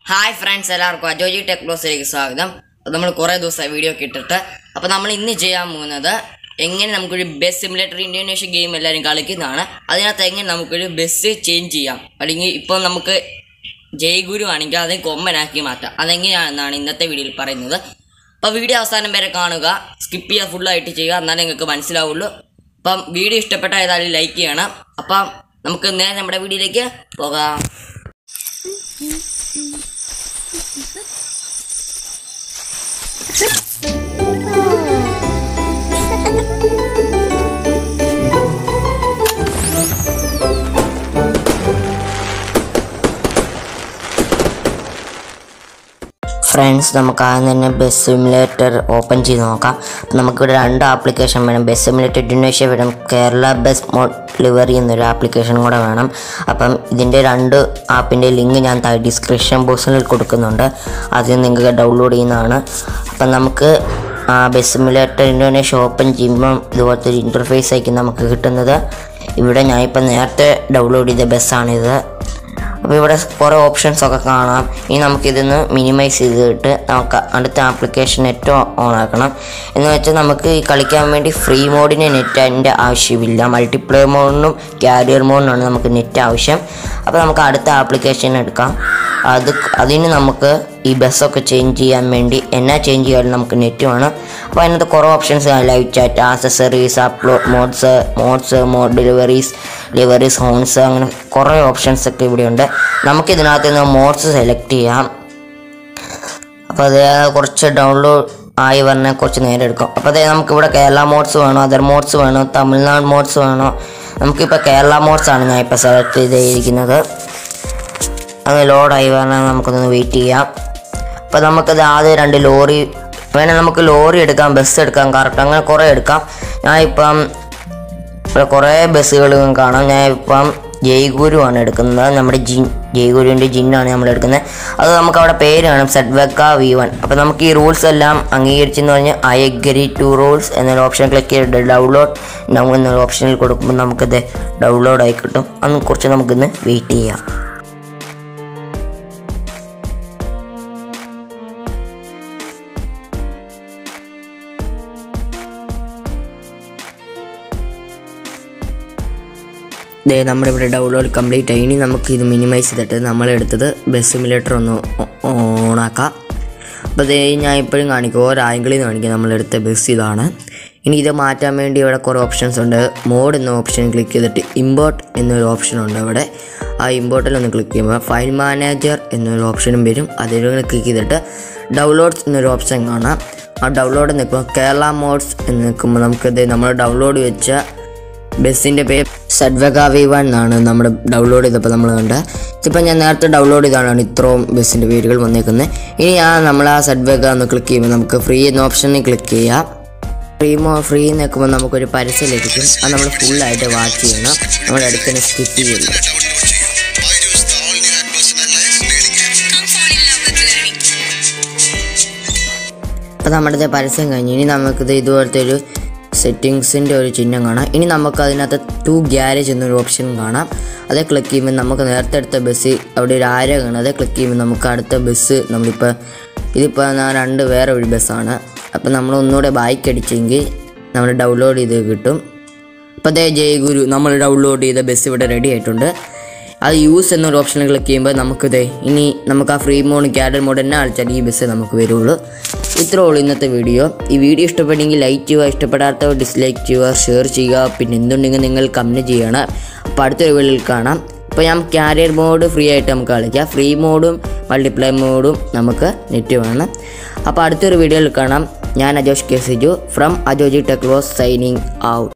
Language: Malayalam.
ഹായ് ഫ്രണ്ട്സ് എല്ലാവർക്കും അജോജി ടെക്നോസിലേക്ക് സ്വാഗതം അപ്പോൾ നമ്മൾ കുറേ ദിവസമായി വീഡിയോ ഒക്കെ ഇട്ടിട്ട് അപ്പോൾ നമ്മൾ ഇന്ന് ചെയ്യാൻ പോകുന്നത് എങ്ങനെ നമുക്കൊരു ബസ് സിമുലേറ്റർ ഇന്തോനേഷ്യ ഗെയിം എല്ലാവരും കളിക്കുന്നതാണ് അതിനകത്ത് എങ്ങനെ നമുക്കൊരു ബസ് ചേഞ്ച് ചെയ്യാം അല്ലെങ്കിൽ ഇപ്പോൾ നമുക്ക് ജയ്ഗുരു ആണെങ്കിൽ അതിനെ കൊമ്പനാക്കി മാറ്റാം അതെങ്ങനെയാണെന്നാണ് ഇന്നത്തെ വീഡിയോയിൽ പറയുന്നത് അപ്പോൾ വീഡിയോ അവസാനം വരെ കാണുക സ്കിപ്പ് ചെയ്യുക ഫുള്ളായിട്ട് ചെയ്യുക എന്നാലേ നിങ്ങൾക്ക് മനസ്സിലാവുള്ളൂ അപ്പം വീഡിയോ ഇഷ്ടപ്പെട്ട ഏതായാലും ലൈക്ക് ചെയ്യണം അപ്പം നമുക്ക് നേരെ നമ്മുടെ വീഡിയോയിലേക്ക് പോകാം ഫ്രണ്ട്സ് നമുക്ക് ആദ്യം തന്നെ ബസ് സിമുലേറ്റർ ഓപ്പൺ ചെയ്ത് നോക്കാം അപ്പം നമുക്കിവിടെ രണ്ട് ആപ്ലിക്കേഷൻ വേണം ബസ് സിമുലേറ്റർ ഇൻഡോനേഷ്യ വേണം കേരള ബസ് മോഡ് ലിവറി എന്നൊരു ആപ്ലിക്കേഷൻ കൂടെ വേണം അപ്പം ഇതിൻ്റെ രണ്ട് ആപ്പിൻ്റെ ലിങ്ക് ഞാൻ ഡിസ്ക്രിപ്ഷൻ ബോക്സിൽ കൊടുക്കുന്നുണ്ട് അത് നിങ്ങൾക്ക് ഡൗൺലോഡ് ചെയ്യുന്നതാണ് അപ്പം നമുക്ക് ആ ബസ് സിമുലേറ്റർ ഇൻഡോനേഷ്യ ഓപ്പൺ ചെയ്യുമ്പം ഇതുപോലത്തെ ഒരു ഇൻ്റർഫേസ് ആയിരിക്കും നമുക്ക് കിട്ടുന്നത് ഇവിടെ ഞാനിപ്പോൾ നേരത്തെ ഡൗൺലോഡ് ചെയ്ത ബസ്സാണിത് അപ്പോൾ ഇവിടെ കുറേ ഓപ്ഷൻസ് ഒക്കെ കാണാം ഇനി നമുക്കിതൊന്ന് മിനിമൈസ് ചെയ്തിട്ട് നമുക്ക് അടുത്ത ആപ്ലിക്കേഷൻ നെറ്റ് ഓൺ ആക്കണം എന്ന് വെച്ചാൽ നമുക്ക് ഈ കളിക്കാൻ വേണ്ടി ഫ്രീ മോഡിന് നെറ്റ് അതിൻ്റെ ആവശ്യമില്ല മൾട്ടിപ്ലെയർ മോഡിനും ക്യാരിയർ മോഡിനാണ് നമുക്ക് നെറ്റ് ആവശ്യം അപ്പോൾ നമുക്ക് അടുത്ത ആപ്ലിക്കേഷൻ എടുക്കാം അത് അതിന് നമുക്ക് ഈ ബസ്സൊക്കെ ചേഞ്ച് ചെയ്യാൻ വേണ്ടി എന്നാ ചേഞ്ച് ചെയ്യാനും നമുക്ക് നെറ്റ് വേണം അപ്പോൾ അതിനകത്ത് കുറേ ഓപ്ഷൻസ് കാണാം live chat accessories upload mods mods mod deliveries deliveries horns അങ്ങനെ കുറേ ഓപ്ഷൻസ് ഒക്കെ ഇവിടെയുണ്ട് നമുക്ക് ഇതിനകത്ത് നിന്ന് മോഡ്സ് സെലക്ട് ചെയ്യാം അപ്പോൾ അത് കുറച്ച് ഡൗൺലോഡ് ആയി വരണ കുറച്ച് നേരം എടുക്കും അപ്പോൾ അതായത് നമുക്കിവിടെ കേരള മോഡ്സ് വേണോ അതർ മോഡ്സ് വേണോ തമിഴ്നാട് മോഡ്സ് വേണോ നമുക്കിപ്പോൾ കേരള മോഡ്സ് ആണ് ഞാൻ ഇപ്പോൾ സെലക്ട് ചെയ്തിരിക്കുന്നത് അത് ലോഡായി വരണം നമുക്കൊന്ന് വെയിറ്റ് ചെയ്യാം അപ്പോൾ നമുക്കത് ആദ്യം രണ്ട് ലോറി വേണേൽ നമുക്ക് ലോറി എടുക്കാം ബസ് എടുക്കാം കറക്റ്റ് അങ്ങനെ കുറേ എടുക്കാം ഞാൻ ഇപ്പം ഇവിടെ കുറേ ബസ്സുകൾ കാണാം ഞാൻ ഇപ്പം ജയ്ഗുരു ആണ് എടുക്കുന്നത് നമ്മുടെ ജിൻ ജയ്ഗുരുവിൻ്റെ ജിന്നാണ് നമ്മൾ എടുക്കുന്നത് അത് നമുക്ക് അവിടെ പേര് കാണും സെഡ്വെക്ക വി വൺ അപ്പോൾ നമുക്ക് ഈ റൂൾസ് എല്ലാം അംഗീകരിച്ചെന്ന് പറഞ്ഞ് ഐ അഗ്രി ടു റൂൾസ് എന്നൊരു ഓപ്ഷൻ ക്ലിക്ക് ചെയ്തിട്ട് ഡൗൺലോഡ് നൗ എന്നൊരു ഓപ്ഷനിൽ കൊടുക്കുമ്പോൾ നമുക്കത് ഡൗൺലോഡ് ആയി കിട്ടും അന്ന് കുറച്ച് നമുക്കിന്ന് വെയിറ്റ് ചെയ്യാം ദേ നമ്മുടെ ഇവിടെ ഡൗൺലോഡ് കംപ്ലീറ്റ് ആയി ഇനി നമുക്ക് ഇത് മിനിമൈസ് ചെയ്തിട്ട് നമ്മളെടുത്തത് ബസ് സിമുലേറ്റർ ഒന്ന് ഓണാക്കാം അപ്പോൾ ദേ ഞാൻ ഇപ്പോഴും കാണിക്കും ഓരോ ആംഗിളിൽ നിന്ന് കാണിക്കാം നമ്മളെടുത്ത ബസ് ഇതാണ് ഇനി ഇത് മാറ്റാൻ വേണ്ടി ഇവിടെ കുറേ ഓപ്ഷൻസ് ഉണ്ട് മോഡ് എന്ന ഓപ്ഷൻ ക്ലിക്ക് ചെയ്തിട്ട് ഇമ്പോർട്ട് എന്നൊരു ഓപ്ഷൻ ഉണ്ട് അവിടെ ആ ഇമ്പോർട്ടിൽ ഒന്ന് ക്ലിക്ക് ചെയ്യുമ്പോൾ ഫയൽ മാനേജർ എന്നൊരു ഓപ്ഷനും വരും അതിൽ ക്ലിക്ക് ചെയ്തിട്ട് ഡൗൺലോഡ്സ് എന്നൊരു ഓപ്ഷൻ കാണാം ആ ഡൗൺലോഡ് നിൽക്കുമ്പോൾ കേരള മോഡ്സ് എന്ന് നിൽക്കുമ്പോൾ നമുക്കിത് നമ്മൾ ഡൗൺലോഡ് വെച്ച ബസ്സിൻ്റെ പേര് സഡ്വക വി വൺ എന്നാണ് നമ്മൾ ഡൗൺലോഡ് ചെയ്തപ്പോൾ നമ്മൾ കണ്ടത് ഇതിപ്പോൾ ഞാൻ നേരത്തെ ഡൗൺലോഡ് ചെയ്താണ് ഇത്രയും ബസ്സിൻ്റെ പേരുകൾ വന്നേക്കുന്നത് ഇനി ആ നമ്മൾ ആ സഡ്വക ഒന്ന് ക്ലിക്ക് ചെയ്യുമ്പോൾ നമുക്ക് ഫ്രീ എന്ന ഓപ്ഷനിൽ ക്ലിക്ക് ചെയ്യാം ഫ്രീ മോ ഫ്രീ നിൽക്കുമ്പോൾ നമുക്കൊരു പരസ്യം ലഭിക്കും അത് നമ്മൾ ഫുള്ളായിട്ട് വാച്ച് ചെയ്യണം നമ്മുടെ അടുത്ത് തന്നെ സ്കിപ്പ് ചെയ്യില്ല അപ്പോൾ നമ്മുടെ പരസ്യം കഴിഞ്ഞ് ഇനി നമുക്കിത് ഇതുപോലത്തെ ഒരു സെറ്റിങ്സിൻ്റെ ഒരു ചിഹ്നം കാണാം ഇനി നമുക്ക് അതിനകത്ത് ടു ഗ്യാരേജ് എന്നൊരു ഓപ്ഷൻ കാണാം അതേ ക്ലിക്ക് ചെയ്യുമ്പോൾ നമുക്ക് നേരത്തെ എടുത്ത ബസ് അവിടെ ഒരു ആര കാണാം അതേ ക്ലിക്ക് ചെയ്യുമ്പോൾ നമുക്ക് അടുത്ത ബസ് നമ്മളിപ്പോൾ ഇതിപ്പോൾ ഞാൻ രണ്ട് വേറെ ഒരു ബസ്സാണ് അപ്പോൾ നമ്മൾ ഒന്നുകൂടെ ബൈക്ക് അടിച്ചെങ്കിൽ നമ്മൾ ഡൗൺലോഡ് ചെയ്ത് കിട്ടും അപ്പോൾ അതേ ജയഗുരു നമ്മൾ ഡൗൺലോഡ് ചെയ്ത ബസ് ഇവിടെ റെഡി ആയിട്ടുണ്ട് അത് യൂസ് എന്നൊരു ഓപ്ഷൻ ക്ലിക്ക് ചെയ്യുമ്പോൾ നമുക്കിതേ ഇനി നമുക്ക് ആ ഫ്രീ മോഡ് ക്യാഡൽ മോഡ് തന്നെ അടിച്ചാൽ ഈ ബസ് നമുക്ക് വരുള്ളൂ ഇത്രേ ഉള്ളൂ ഇന്നത്തെ വീഡിയോ ഈ വീഡിയോ ഇഷ്ടപ്പെട്ടെങ്കിൽ ലൈക്ക് ചെയ്യുക ഇഷ്ടപ്പെടാത്തവർ ഡിസ്ലൈക്ക് ചെയ്യുക ഷെയർ ചെയ്യുക പിന്നെ എന്തുണ്ടെങ്കിൽ നിങ്ങൾ കമൻറ്റ് ചെയ്യണം അപ്പോൾ അടുത്തൊരു വീഡിയോയിൽ കാണാം ഇപ്പോൾ ഞാൻ ക്യാരിയർ മോഡ് ഫ്രീ ആയിട്ട് നമുക്ക് കളിക്കാം ഫ്രീ മോഡും മൾട്ടിപ്ലൈ മോഡും നമുക്ക് നെറ്റ് വേണം അപ്പോൾ അടുത്തൊരു വീഡിയോയിൽ കാണാം ഞാൻ അജോഷ് കെ സിജു ഫ്രം അജോജി ടെക്ലോസ് സൈനിങ് ഔട്ട്